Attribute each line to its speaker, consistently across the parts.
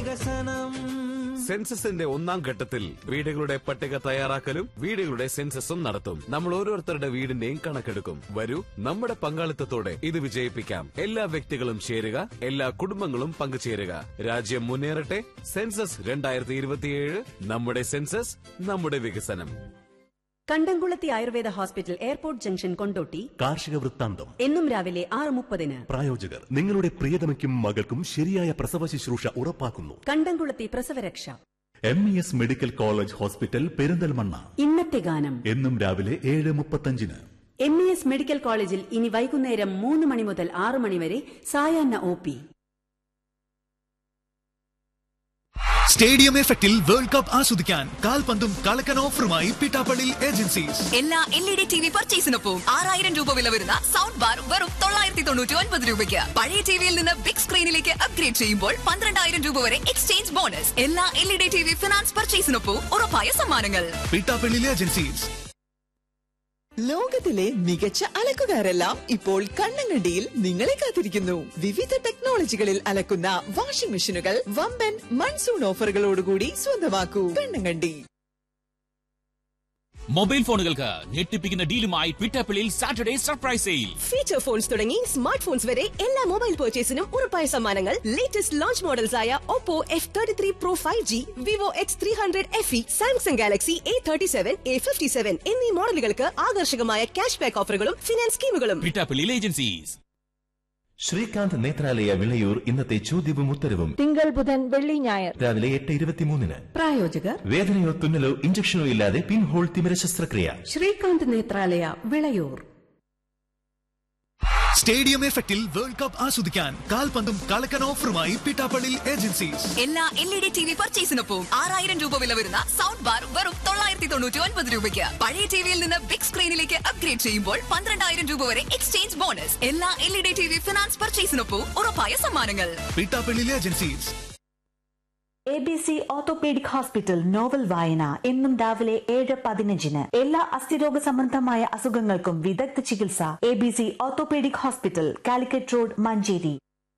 Speaker 1: വികസനം
Speaker 2: സെൻസസിന്റെ ഒന്നാം ഘട്ടത്തിൽ വീടുകളുടെ പട്ടിക തയ്യാറാക്കലും വീടുകളുടെ സെൻസസും നടത്തും നമ്മൾ ഓരോരുത്തരുടെ വീടിന്റെയും കണക്കെടുക്കും വരൂ നമ്മുടെ പങ്കാളിത്തത്തോടെ ഇത് വിജയിപ്പിക്കാം എല്ലാ വ്യക്തികളും ചേരുക എല്ലാ കുടുംബങ്ങളും പങ്കുചേരുക രാജ്യം മുന്നേറട്ടെ സെൻസസ് രണ്ടായിരത്തി ഇരുപത്തിയേഴ് നമ്മുടെ സെൻസസ് നമ്മുടെ വികസനം
Speaker 3: Kandamkulathy Ayurveda hospital airport junction Kondotty
Speaker 4: കാർഷിക വൃത്താന്തം
Speaker 3: എന്നും രാവിലെ ആറ് മുപ്പതിന്
Speaker 4: പ്രായോജകർ നിങ്ങളുടെ പ്രിയതമയ്ക്കും മകൾക്കും ശരിയായ പ്രസവ ശുശ്രൂഷ ഉറപ്പാക്കുന്നു
Speaker 3: കണ്ടംകുളത്തി പ്രസവരക്ഷ
Speaker 4: M E S medical college hospital Perinthalmanna
Speaker 3: ഇന്നത്തെ ഗാനം
Speaker 4: എന്നും രാവിലെ ഏഴ് മുപ്പത്തഞ്ചിന്
Speaker 3: എം ഇ എസ് മെഡിക്കൽ കോളേജിൽ ഇനി വൈകുന്നേരം മൂന്ന് മണി മുതൽ ആറ് മണി വരെ സായാഹ്ന ഒ പി
Speaker 5: സ്റ്റേഡിയം എഫക്റ്റിൽ വേൾഡ് കപ്പ് ആസ്വദിക്കാൻ കാൽപന്തും കളക്കൻ ഓഫറുമായി പിട്ടാപ്പള്ളി ഏജൻസീസ്
Speaker 6: എല്ലാ L E D T V പർച്ചേസിനൊപ്പം ആറായിരം രൂപ വില വരുന്ന സൗണ്ട് ബാർ വെറും തൊള്ളായിരത്തി തൊണ്ണൂറ്റി ഒൻപത് രൂപയ്ക്ക് പഴയ ടിവിയിൽ നിന്ന് ബിഗ് സ്ക്രീനിലേക്ക് അപ്ഗ്രേഡ് ചെയ്യുമ്പോൾ പന്ത്രണ്ടായിരം രൂപ വരെ എക്സ്ചേഞ്ച് ബോണസ് എല്ലാ L E D T V finance പർച്ചേസിനൊപ്പം ഉറപ്പായ സമ്മാനങ്ങൾ
Speaker 5: പിട്ടാപ്പള്ളി ഏജൻസീസ്
Speaker 7: ലോകത്തിലെ മികച്ച അലക്കുകാരെല്ലാം ഇപ്പോൾ കണ്ണങ്കണ്ടിയിൽ നിങ്ങളെ കാത്തിരിക്കുന്നു വിവിധ ടെക്നോളജികളിൽ അലക്കുന്ന വാഷിംഗ് മെഷീനുകൾ വമ്പൻ മൺസൂൺ ഓഫറുകളോടുകൂടി സ്വന്തമാക്കൂ കണ്ണങ്കണ്ടി
Speaker 8: മൊബൈൽ ഫോണുകൾക്ക് ഞെട്ടിപ്പിക്കുന്ന ഡീലുമായി ട്വിറ്റപ്പിളിൽ Saturday surprise sale
Speaker 9: feature phones തുടങ്ങി സ്മാർട്ട് ഫോൺസ് വരെ എല്ലാ മൊബൈൽ പർച്ചേസിനും ഉറപ്പായ സമ്മാനങ്ങൾ ലേറ്റസ്റ്റ് ലോഞ്ച് മോഡൽസ് ആയ Oppo F thirty three pro five G Vivo X three hundred F E Samsung Galaxy A thirty seven A fifty seven എന്നീ മോഡലുകൾക്ക് ആകർഷകമായ ക്യാഷ് ബാക്ക് ഓഫറുകളും ഫിനാൻസ് സ്കീമുകളും
Speaker 8: ട്വിറ്റപ്പിളിൽ ഏജൻസീസ്
Speaker 10: ശ്രീകാന്ത് നേത്രാലയ വിളയൂർ ഇന്നത്തെ ചോദ്യവും ഉത്തരവും
Speaker 11: തിങ്കൾ ബുധൻ വെള്ളി ഞായർ
Speaker 10: രാവിലെ എട്ട് ഇരുപത്തിമൂന്നിന്
Speaker 3: പ്രായോജകർ
Speaker 10: വേദനയോ തുന്നലോ ഇഞ്ചക്ഷനോ ഇല്ലാതെ പിൻഹോൾ തിമിര ശസ്ത്രക്രിയ
Speaker 3: ശ്രീകാന്ത് നേത്രാലയ വിളയൂർ
Speaker 5: സ്റ്റേഡിയം എഫക്റ്റിൽ വേൾഡ് കപ്പ് ആസ്വദിക്കാൻ കാൽപന്തും കളക്കൻ ഓഫറുമായി പിട്ടാപ്പള്ളി ഏജൻസീസ്
Speaker 6: എല്ലാ L E D T V പർച്ചേസിനൊപ്പം ആറായിരം രൂപ വില വരുന്ന സൗണ്ട് ബാർ വെറും തൊള്ളായിരത്തി തൊണ്ണൂറ്റി ഒൻപത് രൂപയ്ക്ക് പഴയ ടിവിയിൽ നിന്ന് ബിഗ് സ്ക്രീനിലേക്ക് അപ്ഗ്രേഡ് ചെയ്യുമ്പോൾ പന്ത്രണ്ടായിരം രൂപ വരെ എക്സ്ചേഞ്ച് ബോണസ് എല്ലാ L E D T V finance പർച്ചേസിനൊപ്പം ഉറപ്പായ സമ്മാനങ്ങൾ
Speaker 5: Pittappilly agencies
Speaker 11: A B C orthopaedic hospital novel വായന എന്നും രാവിലെ ഏഴ് പതിനഞ്ചിന് എല്ലാ അസ്ഥിരോഗ സംബന്ധമായ അസുഖങ്ങൾക്കും വിദഗ്ധ ചികിത്സ A B C orthopaedic hospital Calicut road Manjeri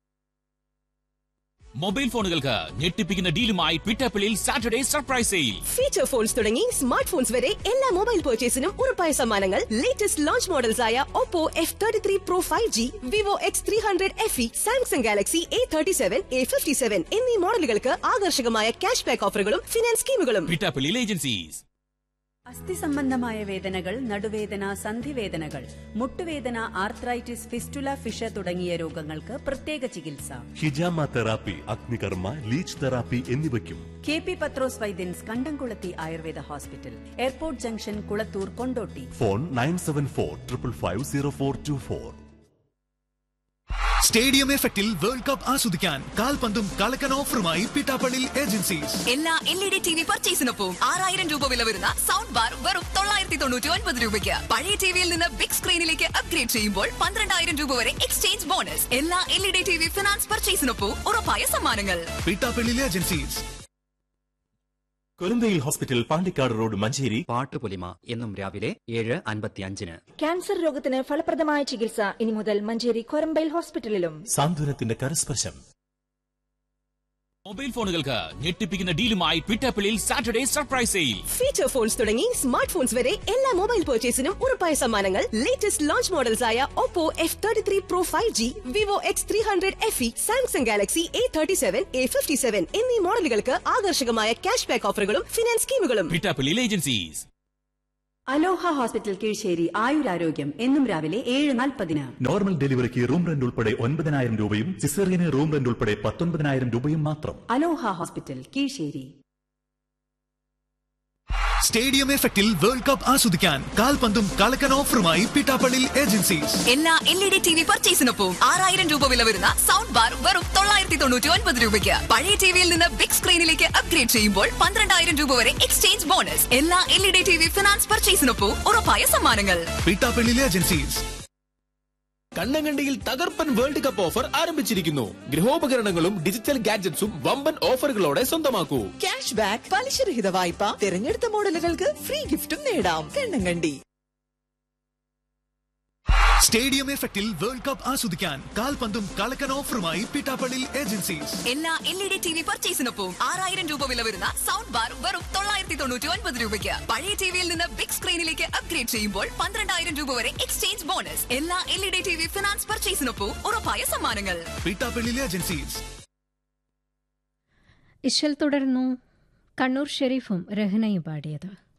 Speaker 8: mobile ഫോണുകൾക്ക് ഞെട്ടിപ്പിക്കുന്ന ഡീലുമായി ട്വിറ്റപ്പിളിൽ Saturday surprise sale
Speaker 9: feature phones തുടങ്ങി സ്മാർട്ട് ഫോൺസ് വരെ എല്ലാ മൊബൈൽ പർച്ചേസിനും ഉറപ്പായ സമ്മാനങ്ങൾ ലേറ്റസ്റ്റ് ലോഞ്ച് മോഡൽസ് ആയ Oppo F thirty three pro five G Vivo X three hundred F E Samsung Galaxy A thirty seven A fifty seven എന്നീ മോഡലുകൾക്ക് ആകർഷകമായ ക്യാഷ് ബാക്ക് ഓഫറുകളും ഫിനാൻസ് സ്കീമുകളും
Speaker 8: ട്വിറ്റപ്പിളിൽ ഏജൻസീസ്
Speaker 3: അസ്ഥി സംബന്ധമായ വേദനകൾ നടുവേദന സന്ധിവേദനകൾ മുട്ടുവേദന ആർത്രൈറ്റിസ് ഫിസ്റ്റുല ഫിഷ തുടങ്ങിയ രോഗങ്ങൾക്ക് പ്രത്യേക ചികിത്സ
Speaker 4: ഹിജാമ തെറാപ്പി അഗ്നികർമ്മ ലീച്ച് തെറാപ്പി എന്നിവയ്ക്കും
Speaker 3: K P Pathros Vaidyans Kandamkulathy Ayurveda hospital airport junction Kulathur Kondotty
Speaker 4: phone nine seven four triple five zero four two four
Speaker 5: stadium എഫക്റ്റിൽ വേൾഡ് കപ്പ് ആസ്വദിക്കാൻ കാൽപന്തും കളക്കൻ ഓഫറുമായി പിട്ടാപ്പള്ളി ഏജൻസീസ്
Speaker 6: എല്ലാ L E D T V പർച്ചേസിനൊപ്പം ആറായിരം രൂപ വില വരുന്ന സൗണ്ട് ബാർ വെറും തൊള്ളായിരത്തി തൊണ്ണൂറ്റി ഒൻപത് രൂപയ്ക്ക് പഴയ ടിവിയിൽ നിന്ന് ബിഗ് സ്ക്രീനിലേക്ക് അപ്ഗ്രേഡ് ചെയ്യുമ്പോൾ പന്ത്രണ്ടായിരം രൂപ വരെ എക്സ്ചേഞ്ച് ബോണസ് എല്ലാ L E D T V finance പർച്ചേസിനൊപ്പം ഉറപ്പായ സമ്മാനങ്ങൾ
Speaker 5: Pittappilly agencies
Speaker 10: Koranthayil hospital Pandikkad road Manjeri
Speaker 12: പാട്ടുപൊലിമ എന്നും രാവിലെ ഏഴ് അൻപത്തിയഞ്ചിന്
Speaker 11: ക്യാൻസർ രോഗത്തിന് ഫലപ്രദമായ ചികിത്സ ഇനി മുതൽ മഞ്ചേരി കൊരമ്പയിൽ ഹോസ്പിറ്റലിലും
Speaker 10: സാന്ത്വനത്തിന്റെ കരസ്പർശം
Speaker 8: മൊബൈൽ ഫോണുകൾക്ക് ഞെട്ടിപ്പിക്കുന്ന ഡീലുമായി ട്വിറ്റപ്പിളിൽ Saturday surprise sale
Speaker 9: feature phones തുടങ്ങി സ്മാർട്ട് ഫോൺസ് വരെ എല്ലാ മൊബൈൽ പർച്ചേസിനും ഉറപ്പായ സമ്മാനങ്ങൾ ലേറ്റസ്റ്റ് ലോഞ്ച് മോഡൽസ് ആയ Oppo F thirty three pro five G Vivo X three hundred F E Samsung Galaxy A thirty seven A fifty seven എന്നീ മോഡലുകൾക്ക് ആകർഷകമായ ക്യാഷ് ബാക്ക് ഓഫറുകളും ഫിനാൻസ് സ്കീമുകളും
Speaker 8: ട്വിറ്റപ്പിളിൽ ഏജൻസീസ്
Speaker 3: അലോഹ ഹോസ്പിറ്റൽ കീഴ്ശ്ശേരി ആയുരാരോഗ്യം എന്നും രാവിലെ ഏഴ് നാൽപ്പതിന്
Speaker 4: നോർമൽ ഡെലിവറിക്ക് റൂം റെന്റ് ഉൾപ്പെടെ ഒൻപതിനായിരം രൂപയും സിസേറിയന് റൂം റെന്റ് ഉൾപ്പെടെ പത്തൊൻപതിനായിരം രൂപയും മാത്രം
Speaker 3: അലോഹ ഹോസ്പിറ്റൽ കീഴ്ശ്ശേരി
Speaker 5: സ്റ്റേഡിയം എഫക്റ്റിൽ വേൾഡ് കപ്പ് ആസ്വദിക്കാൻ കാൽപന്തും കളക്കൻ ഓഫറുമായി പിട്ടാപ്പള്ളി ഏജൻസീസ്
Speaker 6: എല്ലാ L E D T V പർച്ചേസിനൊപ്പം ആറായിരം രൂപ വില വരുന്ന സൗണ്ട് ബാർ വെറും തൊള്ളായിരത്തി തൊണ്ണൂറ്റി ഒൻപത് രൂപയ്ക്ക് പഴയ ടിവിയിൽ നിന്ന് ബിഗ് സ്ക്രീനിലേക്ക് അപ്ഗ്രേഡ് ചെയ്യുമ്പോൾ പന്ത്രണ്ടായിരം രൂപ വരെ എക്സ്ചേഞ്ച് ബോണസ് എല്ലാ L E D T V finance പർച്ചേസിനൊപ്പം ഉറപ്പായ സമ്മാനങ്ങൾ
Speaker 5: പിട്ടാപ്പള്ളി ഏജൻസീസ്
Speaker 13: കണ്ണങ്കണ്ടിയിൽ തകർപ്പൻ വേൾഡ് കപ്പ് ഓഫർ ആരംഭിച്ചിരിക്കുന്നു ഗൃഹോപകരണങ്ങളും ഡിജിറ്റൽ ഗാഡ്ജറ്റ്സും വമ്പൻ ഓഫറുകളോടെ സ്വന്തമാക്കൂ
Speaker 7: ക്യാഷ് ബാക്ക് പലിശരഹിത വായ്പ തിരഞ്ഞെടുത്ത മോഡലുകൾക്ക് ഫ്രീ ഗിഫ്റ്റും നേടാം കണ്ണങ്കണ്ടി
Speaker 5: സ്റ്റേഡിയം എഫക്റ്റിൽ വേൾഡ് കപ്പ് ആസ്വദിക്കാൻ കാൽപന്തും കളക്കൻ ഓഫറുമായി പിട്ടാപ്പള്ളി ഏജൻസീസ്
Speaker 6: എല്ലാ L E D T V പർച്ചേസിനൊപ്പം ആറായിരം രൂപ വില വരുന്ന സൗണ്ട് ബാർ വെറും തൊള്ളായിരത്തി തൊണ്ണൂറ്റി ഒൻപത് രൂപയ്ക്ക് പഴയ ടിവിയിൽ നിന്ന് ബിഗ് സ്ക്രീനിലേക്ക് അപ്ഗ്രേഡ് ചെയ്യുമ്പോൾ പന്ത്രണ്ടായിരം രൂപ വരെ എക്സ്ചേഞ്ച് ബോണസ് എല്ലാ L E D T V finance പർച്ചേസിനൊപ്പം ഉറപ്പായ സമ്മാനങ്ങൾ
Speaker 5: പിട്ടാപ്പള്ളി ഏജൻസീസ്
Speaker 1: ഇശൽ തുടർന്നു കണ്ണൂർ ഷെരീഫും രഹനയും പാടിയത്